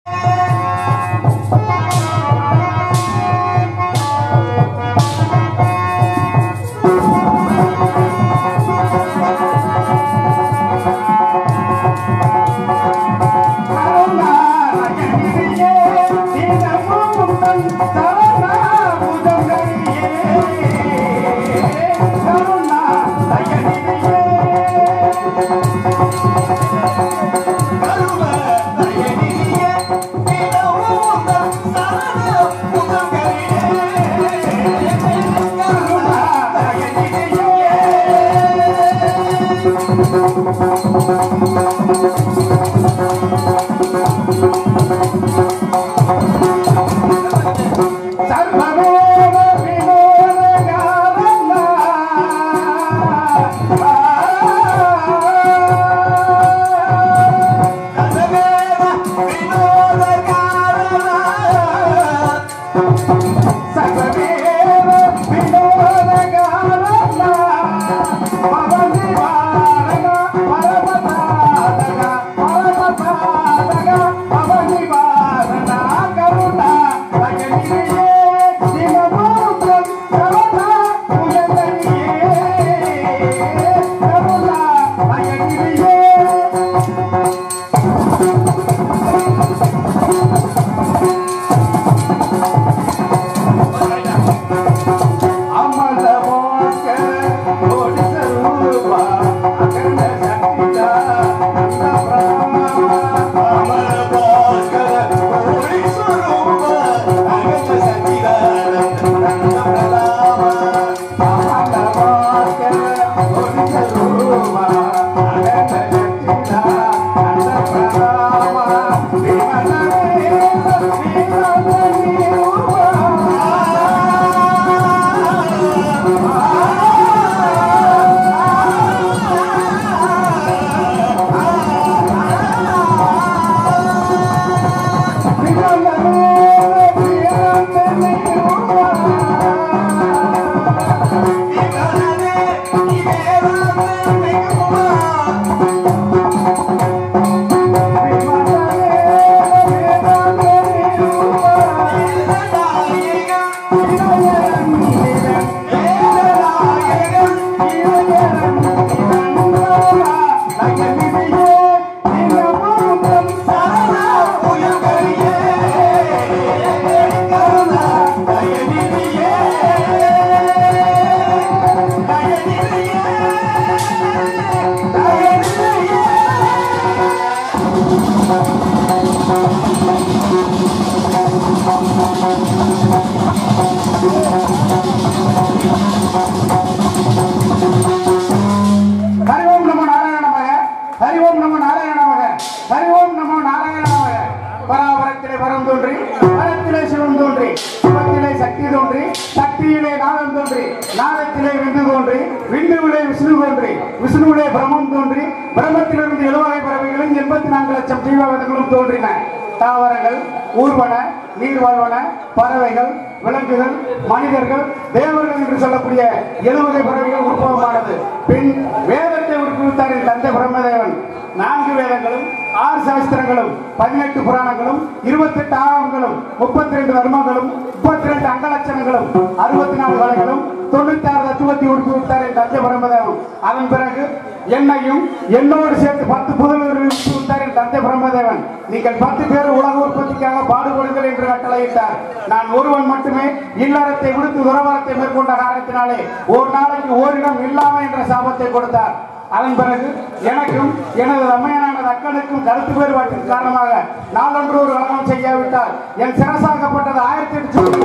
ஹரி ஓம் நமோ நாராயண நமக ஹரி ஓம் நமோ நாராயண நமக ஹரி ஓம் நமோ நாராயண நமக பராபரத்திலே பரம் தோன்றி பரத்திலே சிவம் தோன்றி சிவத்திலே சக்தி தோன்றி சக்தியிலே நாதம் தோன்றி நாதத்திலே விந்து தோன்றி விந்துவிலே விஷ்ணு தோன்றி விஷ்ணுவிலே பிரம்மம் தோன்றி பிரம்மத்திலிருந்து எழுவகை பறவைகளும் எண்பத்தி நான்கு லட்சம் ஜீவகங்களும் தோன்றின தாவரங்கள் ஊர்வன நீர்வாழ்வன பறவைகள் விலங்குகள் மனிதர்கள் தேவர்கள் என்று சொல்லக்கூடிய எழுவகை பறவைகள் உற்பவமானது பின் வேதத்தை உருப்பித்தார் என் தந்தை பிரம்மதேவன் நான்கு வேதங்களும் ஆறு சாஸ்திரங்களும் பதினெட்டு புராணங்களும் இருபத்தெட்டு ஆகமங்களும் முப்பத்தி ரெண்டு தர்மங்களும் முப்பத்தி ரெண்டு அங்கலட்சணங்களும் அறுபத்தி நாலு கலைகளும் தொண்ணூத்தி ஆறு தத்துவத்தை உருப்பிவிட்டார் என் தந்தை பிரம்மதேவன் அதன் பிறகு என்னையும் என்னோடு சேர்த்து பத்து புதல்வர் விட்டார் என் தந்தை பிரம்மதேவன் நீங்கள் பத்து பேர் உலக உற்பத்திக்காக பாடுபடுங்கள் என்று கட்டளையிட்டார் நான் ஒருவன் மட்டுமே இல்லறத்தை விடுத்து துறவரத்தை மேற்கொண்ட காரணத்தினாலே ஒரு நாளைக்கு ஓரிடம் இல்லாம என்ற சாபத்தை கொடுத்தார் அதன் பிறகு எனக்கும் எனது அம்மையனான அக்கனுக்கும் கருத்து வேறுபாட்டின் காரணமாக நாளொன்று ஒரு வழக்கம் செய்யாவிட்டால் என் சிரசாக்கப்பட்டது ஆயிரத்தி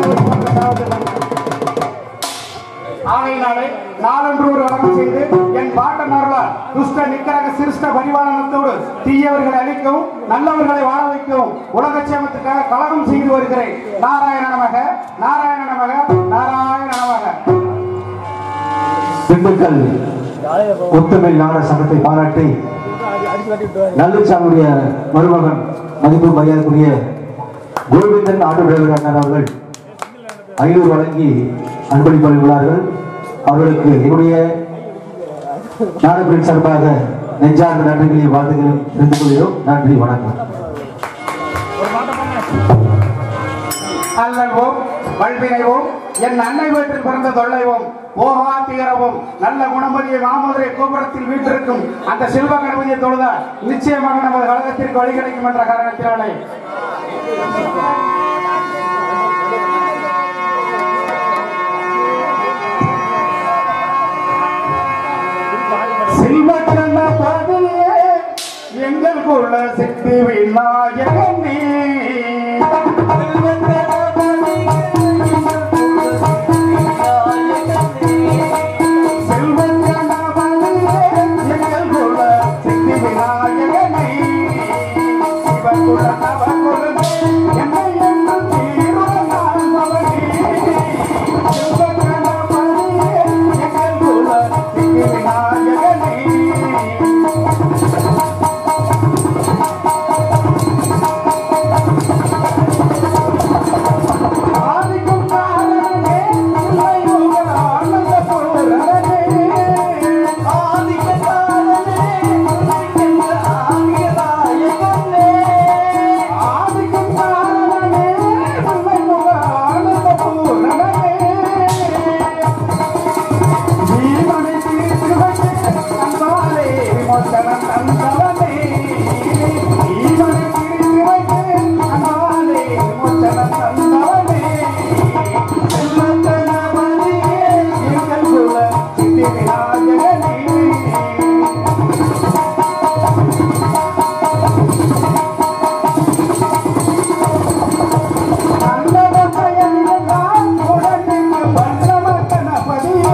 எட்டு ஆகையினாலே நாளொன்று ஒரு வழக்கம் செய்து என் பாட்டன் அருளால் துஷ்ட நிக்கரக சிருஷ்ட பரிபாலனத்தோடு தீயவர்களை அழிக்கவும் நல்லவர்களை வாழ வைக்கவும் உலக சேமத்துக்காக கலகம் செய்து வருகிறேன் நாராயண நமக நாராயண நமக நாராயண நமக திண்டுக்கல் முத்தமிழ் நாட சங்கத்தை பாராட்டி நல்லுச்சாமியுடைய மருமகன் மதிப்பு மரியாதைக்குரிய கோவிந்தன் ஆட்டோ டிரைவர் அண்ணன் அவர்கள் ஐநூறு வழங்கி அன்பளிப்பு வழங்குகிறார்கள் அவர்களுக்கு என்னுடைய நாடகத்தின் சார்பாக நெஞ்சார்ந்த நன்றிகளையும் வாழ்த்துக்களையும் தெரிந்து கொள்கிறோம் நன்றி வணக்கம் அல்லல்வோம் வல்வினைவோம் என் அன்னை வீட்டில் பிறந்த தொல்லைவோம் போகா தீரவும் நல்ல குணமதியை மாமதுரை கோபுரத்தில் வீட்டிற்கும் அந்த செல்வ கணபதியை தொழுதால் நிச்சயமாக நமது கழகத்திற்கு வழி கிடைக்கும் என்ற காரணத்தினாலே செல்வக்கண்ண பாதையே எங்கள் குல சக்தி விநாயகனே செல்வக்கண்ண பாதையே எங்கள் குல சக்தி விநாயகனே சிவகுல நவகுலமே என்னை என்றும் தீரும் நான் மகனே செல்வக்கண்ண பாதையே எங்கள் குல சக்தி விநாயகனே ஆதிக்கும் காரணமே உன்னையுக ஆனந்த பூரணமே ஆதிக்க காரணமே உன்னைக்கென்ற ஆகியதாயகமே ஆதிக்கும் காரணமே உன்னையுக ஆனந்த பூரணமே ஜீவனை தீர்த்து வைத்து அன்பாலே விமோசனம் தந்தவனே ஜீவனை தீர்த்து வைத்து அன்பாலே விமோசனம் தந்தவனே செல்வத்தனவனே எங்கள் குல சித்தி விநாயகனே நல்லவத்தையெல்லாம் உடனே வல்லவ கணபதியே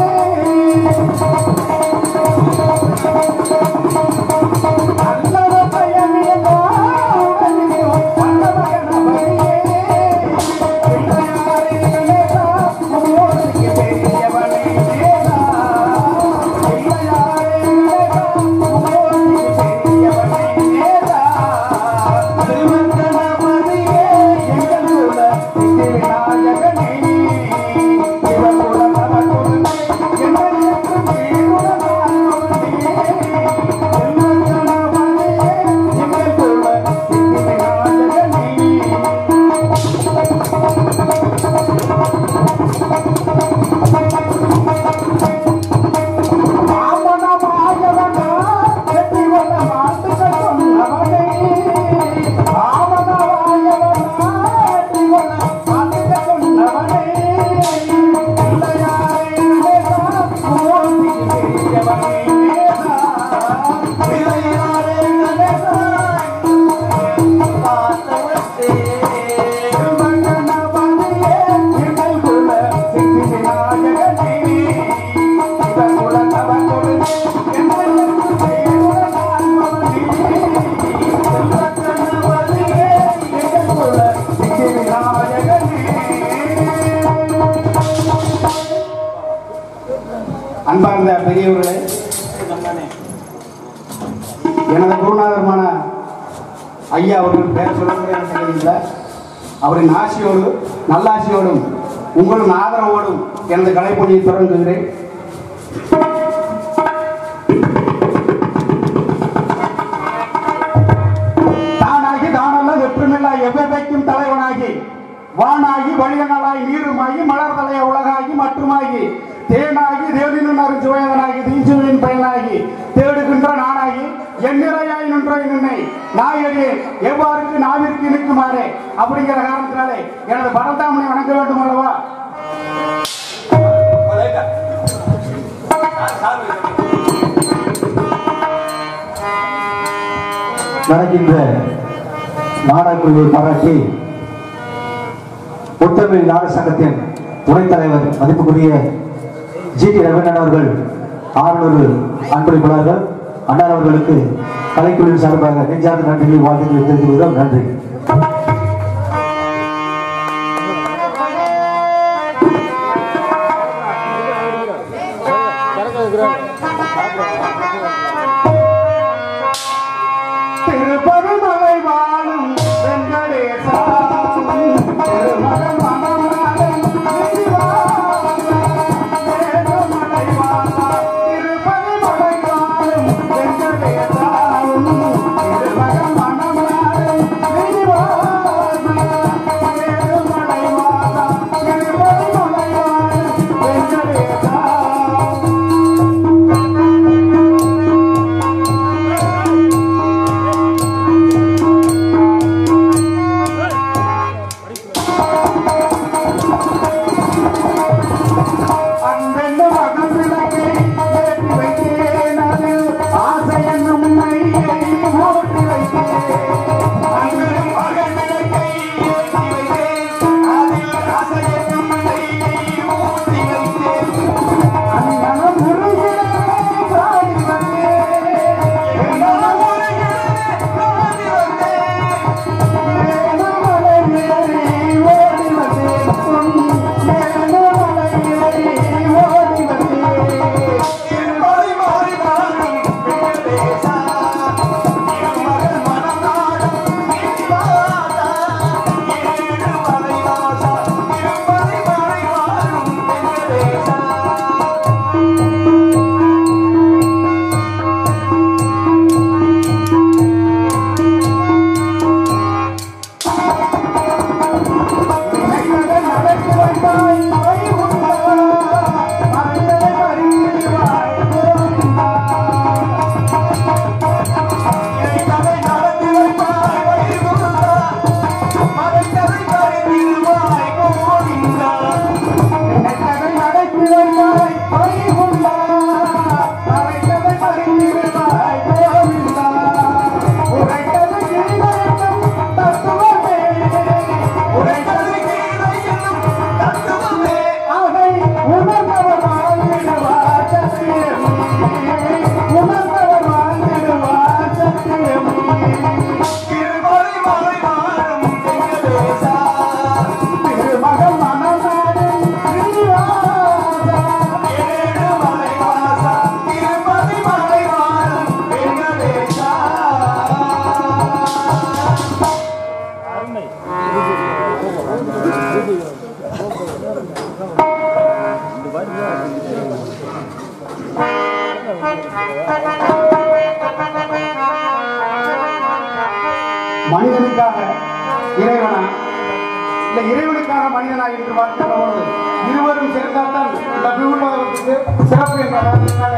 அன்பார்ந்த பெரியவர்களே எனது குருநாதருமான ஐயா அவர்கள் பெயர் சொல்ல முடியாத நிலையில் அவரின் ஆசியோடு நல்லாசியோடும் உங்களின் ஆதரவோடும் எனது கலைப்பணியை தொடங்குகிறேன் தானாகி தானல்ல வெற்றுமில்லா எவ்வகைக்கும் தலைவனாகி வானாகி வழியனலாய் நீருமாகி மலர்தலைய உலகாகி மற்றுமாகி தேனாகி தேவினின் அருஞ்சுவையவனாகி தீஞ்சுவின் பயனாகி தேடுகின்ற நானாகி எண்ணிறையாய் நின்ற நின்னை நாயகே எவ்வாறுக்கு நாவிற்கு நிற்குமாறே அப்படிங்கிற காரணத்தினாலே எனது பரந்தாமனை வணங்க வேண்டும் அல்லவா நடக்கின்ற நாடகக்குழுவை பாராட்டி முத்தமிழ் நாட சங்கத்தின் துணைத் தலைவர் மதிப்புக்குரிய ஜி டி ரவீந்திரன் அவர்கள் ஆறுநூறு அன்பளிப்பாளர்கள் அண்ணா அவர்களுக்கு கலைக்குழுவின் சார்பாக நெஞ்சார்ந்த நன்றிகளை வாழ்த்துக்களை தெரிவிக்கிறோம் நன்றி திருப்பதி மலை வாழும் வெங்கடேசா திருமகன் மனமலை மலை வாழா திருப்பதி மலை வாழும் வெங்கடேசா திருமகன் மனமலை மனிதனுக்காக இறைவனா இல்ல இறைவனுக்காக மனிதனா என்று பார்க்கிற பொழுது இருவரும் சேர்ந்தால்தான் இந்த விண்ணுலகத்துக்கு சிறப்பு என்பதால்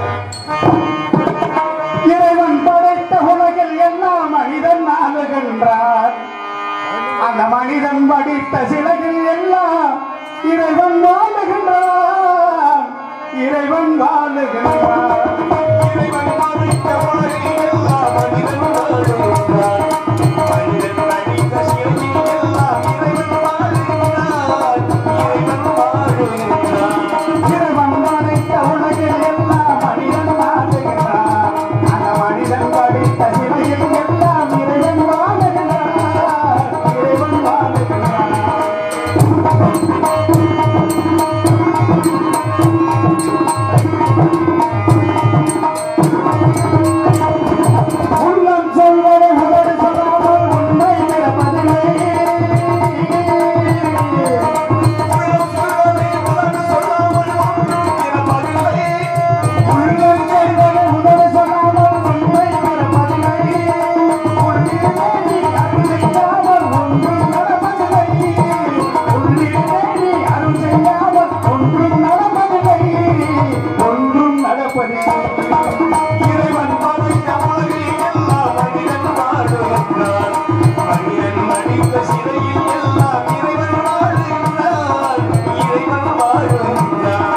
இறைவன் படைத்த உலகில் எல்லாம் மனிதன் ஆளுகின்றார் அந்த மனிதன் படித்த சிலையில் எல்லாம் இறைவன் வாழுகின்றான் இறைவன் வாழுகின்றான் இறைவன் படைத்த உலகில் எல்லாம் மனிதன் வாழுகின்றான். மனிதன் படைத்த சிலையில் எல்லாம் இறைவன் வாழுகின்றான். இறைவன் வாழுகின்றான். இறைவன் படைத்த உலகில் எல்லாம் மனிதன் வாழுகின்றான் அந்த மனிதன் படித்த சிலையில் எல்லாம் இறைவன் வாழுகின்றான் இறைவன் வாழுகின்றான் உள்ளம் சொல்வதை உதடு சொல்லாமல் உண்மை பிறப்பதில்லை உள்ளம் சொல்வதை உதடு சொல்லாமல் ஒன்றும் பிறப்பதில்லை. உள்ளம் சொல்வதை உதடு சொல்லாமல் உண்மை பிறப்பதில்லை உள்ளிலே நீ அருள் செய்யாமல் ஒன்றும் நடப்பதில்லை உள்ளிலே நீ அருள் செய்யாமல் ஒன்றும் நடப்பதில்லை ஒன்றும் நடப்பதில்லை இறைவன் படைத்த உலகில் எல்லாம் மனிதன் வாழுகின்றான். மனிதன் மடித்த சிலையில் எல்லாம் இறைவன் வாழுகின்றான். இறைவன் வாழுகின்றான்.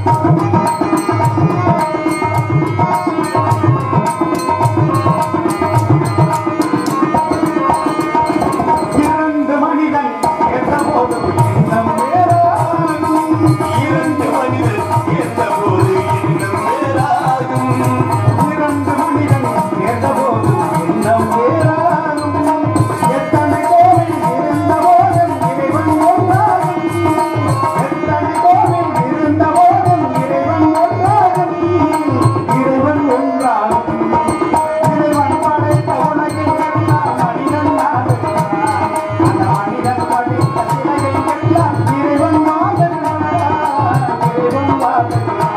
இரண்டு மனிதன் எந்த போதும் எண்ணம் வேறாகும் இரண்டு மனிதர் இருந்தபோது இன்னும் வேறாகும். இரண்டு மனிதன் கேட்டபோது எண்ணம் வேறாகும். எத்தனை கோவில் இருந்தபோதும் இறைவன் ஒன்றாகும். எத்தனை கோவில் இருந்தபோதும் இறைவன் ஒன்றாகும். இறைவன் ஒன்றாகும். இறைவன் படைத்த உலகில் எல்லாம் மனிதன் ஆளுகிறான். அந்த மனிதன் படைத்த சிலையில் எல்லாம் இறைவன் வாழ்கிறான். இறைவன் வாழ்கிறான்.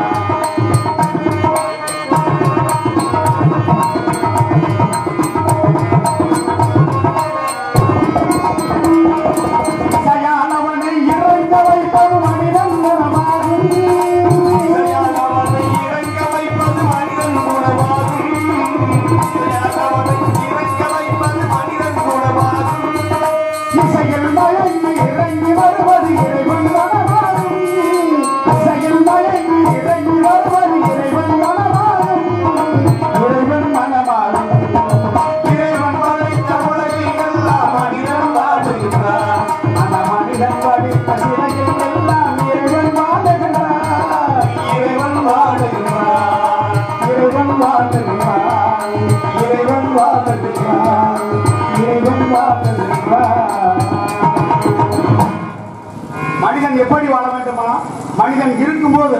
தயானவனை இறங்க வைப்பது மனிதன் குணமாகும் இறையானவனை இறங்க வைப்பது மனிதன் குணமாகும். இறையானவனை இறங்க வைப்பது மனிதன் குணமாகும். இசையில் மயங்கி இறங்கி வருவது இறைவன் மனமாகும் இசையில் மயங்கி இறங்கி வருவது இறைவன் மனமாகும் இறைவன் மனமாகும் இறைவன் படைத்த உலகில் எல்லாம் மனிதன் வாழுகின்றான். அந்த மனிதன் படித்த சிலையில் எல்லாம் இறைவன் வாழுகிறான் இறைவன் வாழுகின்றான். இறைவன் வாழ்கிறான் இறைவன் வாழ்கிறான் இறைவன் வாழ்கிறான் மனிதன் எப்படி வாழ வேண்டுமா மனிதன் இருக்கும்போது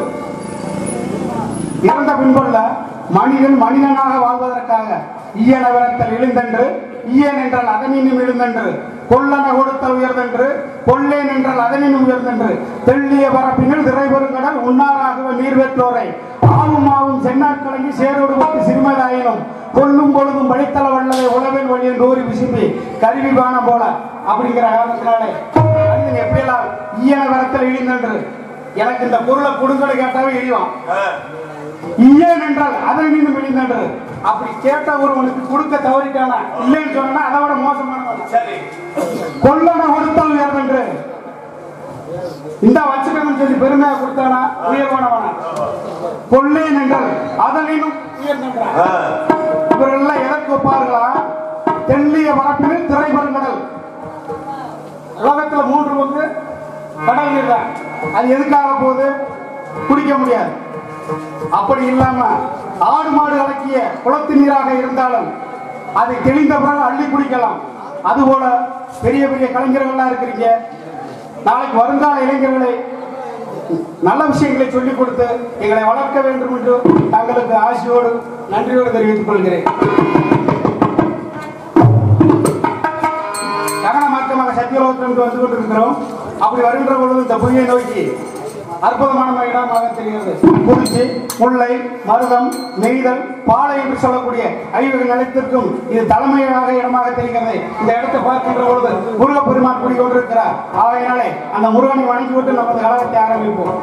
இறந்த பின்புள்ள மனிதன் மனிதனாக வாழ்வதற்காக ஈயன விரத்தல் இழுந்தென்று ஈயன் என்றால் அதனினும் இழுந்தென்று கொல்லன கொடுத்தல் உயர்ந்தென்று கொல்லேன் என்றால் அதனினும் உயர்ந்தென்று தெள்ளிய பரப்பினில் திரைபெருங்கடல் உண்ணாராகவ நீர் பெற்றோரை ஆவும் ஆவும் சென்னாட்கலங்கி சேரோடு பட்டு சிறுமதாயினும் கொல்லும் பொழுதும் வழித்தல வல்லதை உழவன் வழியின் கோரி விசும்பி கருவி பானம் போல அப்படிங்கிற காரணத்தினாலே மனிதன் எப்படியெல்லாம் ஈயன விரத்தல் இழிந்தென்று எனக்கு இந்த பொருளை கொடுங்கன்னு கேட்டாவே இழிவான் ஈயன் என்றால் அதை மீது விழிந்தன்று அப்படி கேட்ட ஒருவனுக்கு கொடுக்க தவறிட்டானா இல்லைன்னு சொன்னா அதை விட மோசமானவன் சரி கொல்லன கொடுத்தல் உயர்ந்தன்று இந்த வச்சுக்கணும்னு சொல்லி பெருமையா கொடுத்தானா உயர்வானவனா கொல்லேன் என்றால் அதனினும் உயர்ந்தன்றான் ஆ. இவரெல்லாம் எதற்கு ஒப்பார்களா தெள்ளிய வரப்பினில் திரைபெருங்கடல் உலகத்துல மூன்று வந்து கடல் நீர் தான் அது எதுக்காக போகுது குடிக்க முடியாது அப்படி இல்லாம ஆடு மாடு அடக்கிய குளத்து நீராக இருந்தாலும் அதை தெளிந்த பிறகு அள்ளி குடிக்கலாம் அதுபோல பெரிய பெரிய கலைஞர்கள்லாம் இருக்கிறீங்க நாளைக்கு வருங்கால இளைஞர்களை நல்ல விஷயங்களை சொல்லிக் கொடுத்து எங்களை வளர்க்க வேண்டும் என்று தங்களுக்கு ஆசையோடு நன்றியோடு தெரிவித்துக் கொள்கிறேன் கவன மாற்றமாக சத்தியலோகத்திலிருந்து வந்து கொண்டிருக்கிறோம் அப்படி வருகின்ற பொழுது இந்த புவியை நோக்கி அற்புதமான இடமாக தெரிகிறது குறிச்சி முல்லை மருதம் நெய்தல் பாலை என்று சொல்லக்கூடிய ஐவகை நிலத்திற்கும் இது தலைமையாக இடமாக தெரிகிறது இந்த இடத்தை பார்க்கின்ற பொழுது முருகப்பெருமான் கூடி கொண்டிருக்கிறார் ஆகையினாலே அந்த முருகனை வணங்கிவிட்டு நமது கழகத்தை ஆரம்பிப்போம்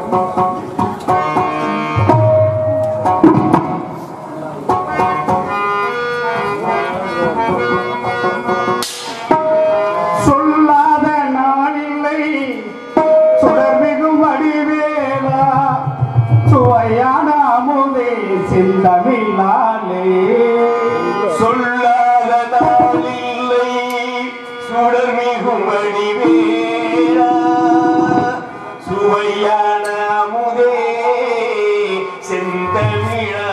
சொல்லாத நாளில்லை சுடர்மிகும் வடிவேலா சுவையான அமுதே செந்தமிழாலே சொல்லாத நாளில்லை சுடர் மிகும் வடிவேலா சுவையான அமுதே செந்தமிழாலே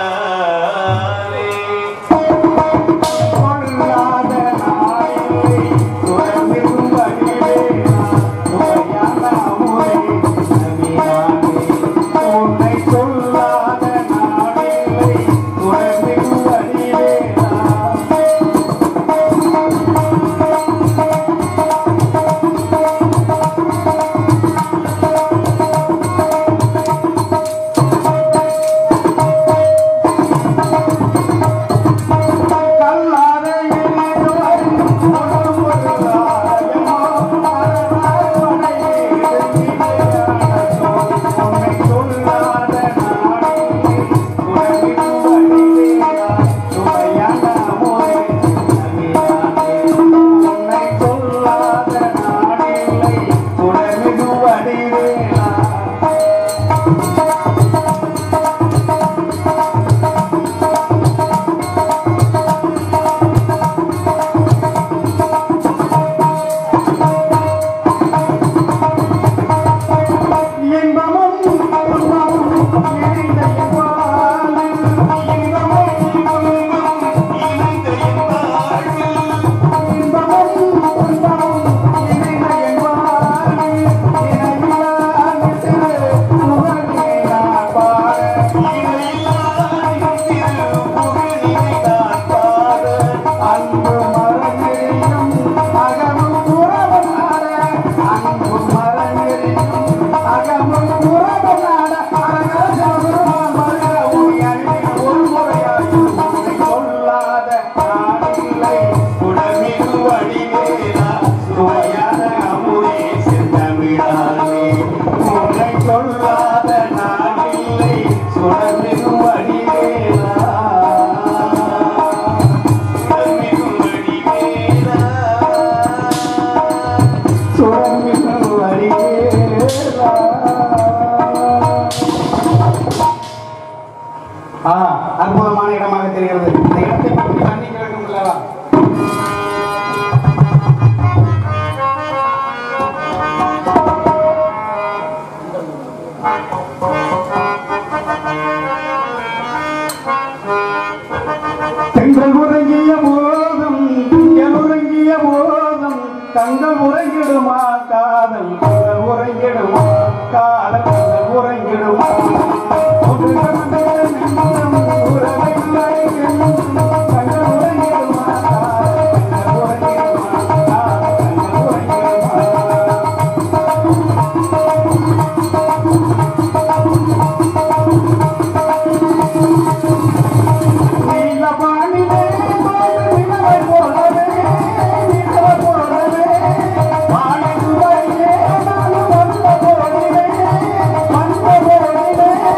சொல்லாத நாளில்லை சுடர்மிகும் வடிவேலா சுவையான அமுதே செந்தமிழாலே உன்னை சொல்லாத நாளில்லை சுடர்மிகும் வடிவேலா கல்லாத இணையோர் ஒன்றும் ஒரு ராயமோ அரவணை உன்னை சொல்லாத நாளிலே உலகின் வழிவேலா சுவையான மொழி நவியானே உன்னை சொல்லாத நாளிலே உலகின் வழிவேலா இன்பமும் துன்பமும் இணைந்த இவ்வாழ்வில் இன்பமும் துன்பமும் இணைந்த என் வாழ்வில் இன்பமும் துன்பமும் இணைந்த இவ்வாழ்வில் இணையில்லா நித்திரு புகழினை நான் பாட அன்பு மரநெறியும் அகமும் புறவனாட அன்பு மரநெறியும் அகமும் புறவனாட அரகரசபெருமான் வருக உனி அன்பில் ஒரு முறையாகி உன்னை சொல்லாத நாளில்லை உடமிகு வடிவேலா சுவையான அமுதே செந்தமிழாலே உன்னை சொல்லாத நாளில்லை சுடர்மிகு வடிவேலா உடமிகு வடிவேலா சுடர்மிகு வடிவேலா ஆ அற்புதமான இடமாக தெரிகிறது இந்த இடத்தை பற்றி வர்ணிக்க வேண்டும் அல்லவா தென்றல் உறங்கிய போதும் திங்கள் உறங்கிய போதும் தங்கள் உறங்கிடுமா காதல் தங்கள் உறங்கிடுமா காதல் தங்கள் உறங்கிடுமா ஒன்று கலந்த நெஞ்சம் உறவில்லை என்றும் தங்கள் உறங்கிடுமா காதல் தங்கள் உறங்கிடுமா காதல் தங்கள் உறங்கிடுமா நீலவானிலே நிலவை போலவே நிலவை போலவே வானில் வழியே நான் வந்த போதிலே வந்த போதிலே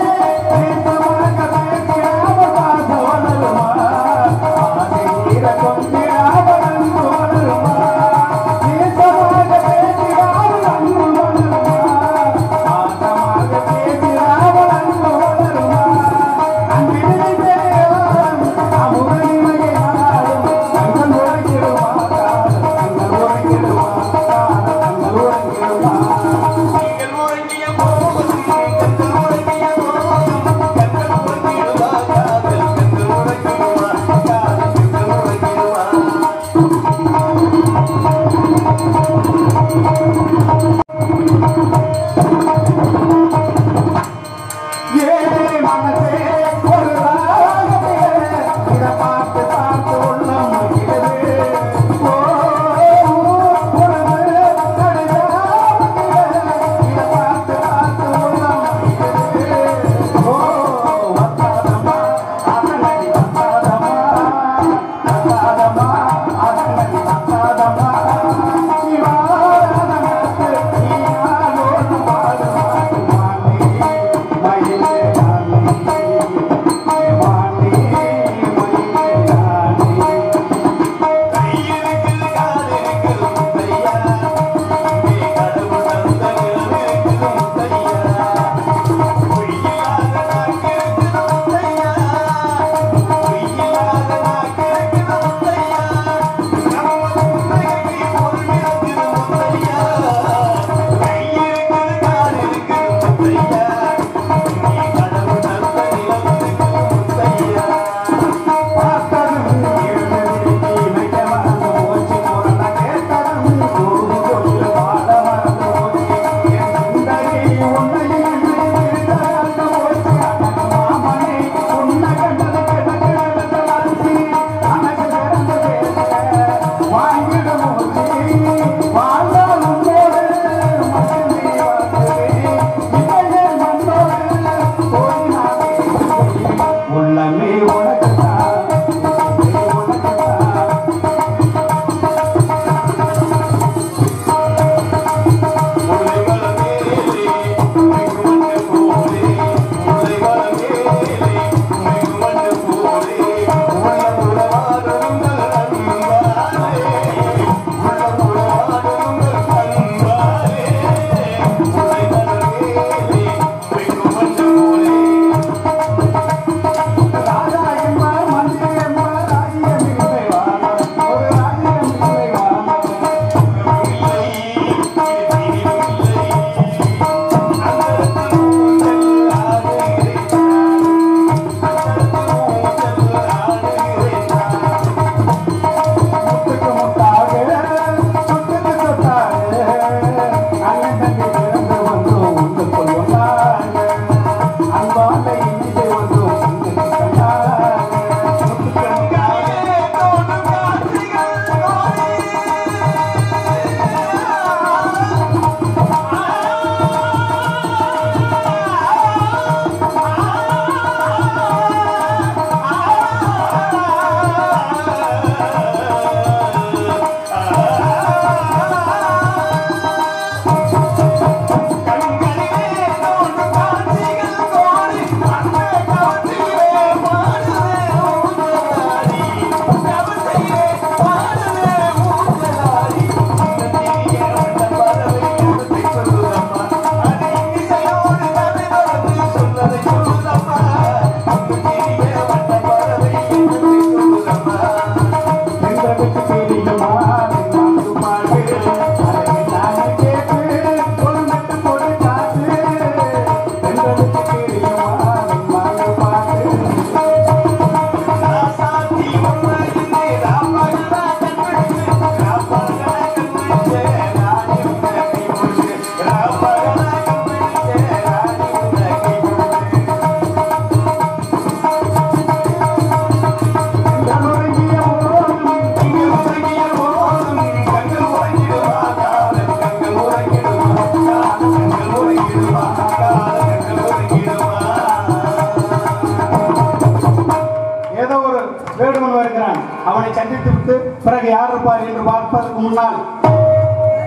யார் இருப்பார் என்று பார்ப்பதற்கு முன்னால்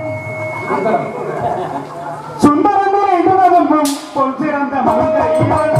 சுந்தரமுறை இதுவதும் பொன் சிறந்த மங்கை இவள்